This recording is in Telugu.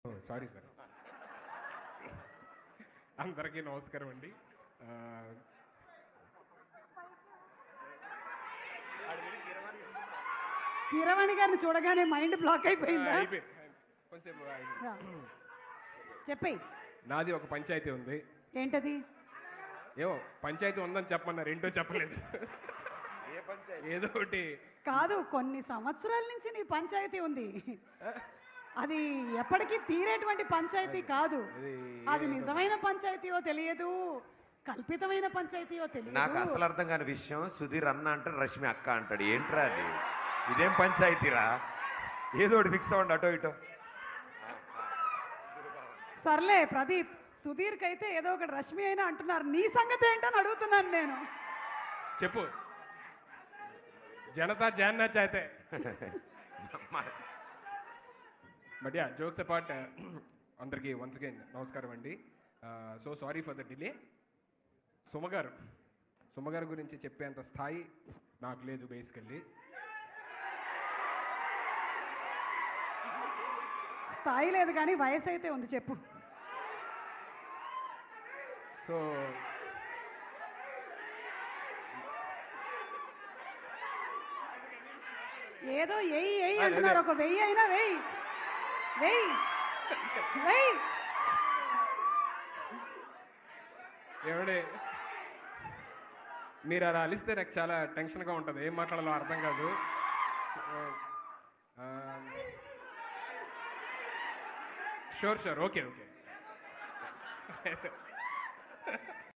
సారీ సార్ అందరికీ నమస్కారం అండి ఆ, కీరవాణి గారిని చూడగానే మైండ్ బ్లాక్ అయిపోయిందా అయిపోయి కొంచెంసేపు ఆగి. ఆ. చెప్పేయ్ నాది ఒక పంచాయతీ ఉంది ఏంటది ఏమో పంచాయతీ ఉందని చెప్పమన్నారు ఏంటో చెప్పలేదు ఏదో ఒకటి కాదు కొన్ని సంవత్సరాల నుంచి నీ పంచాయతీ ఉంది అది ఎప్పటికీ తీరేటువంటి పంచాయతీ కాదు అది నిజమైన పంచాయతీయో తెలియదు కల్పితమైన పంచాయతీయో నాకు తెలియదు అసలు అర్థం కాని విషయం సుధీర్ అన్న అంటాడు రష్మి అక్క అంటాడు ఏంట్రా అది ఇదేం పంచాయతీరా ఏదో ఒకటి ఫిక్స్ అవ్వండి అటో ఇటో సర్లే ప్రదీప్ సుధీర్కి అయితే ఏదో ఒకటి రష్మి అయినా అంటున్నారు నీ సంగతి ఏంటని అడుగుతున్నాను నేను చెప్పు జనతా జాన్నా చాతే బట్ యా జోక్స్ అపార్ట్ అందరికీ వన్స్ అగైన్ నమస్కారం అండి so sorry for the delay సుమగారు సుమగారు గురించి చెప్పేంత స్థాయి నాకు లేదు బేసికల్లీ స్థాయి లేదు కానీ వయసు అయితే ఉంది చెప్పు సో ఏదో ఎయ్యి ఎయ్యి ఆ, అంటున్నారు లేదు. ఒక వెయ్యి అయినా వెయ్యి వెయ్యి వెయ్యి ఏమండే మీరు అలా అలిస్తే నాకు చాలా టెన్షన్గా ఉంటుంది ఏం మాట్లాడాలో అర్థం కాదు షూర్ షూర్ ఓకే ఓకే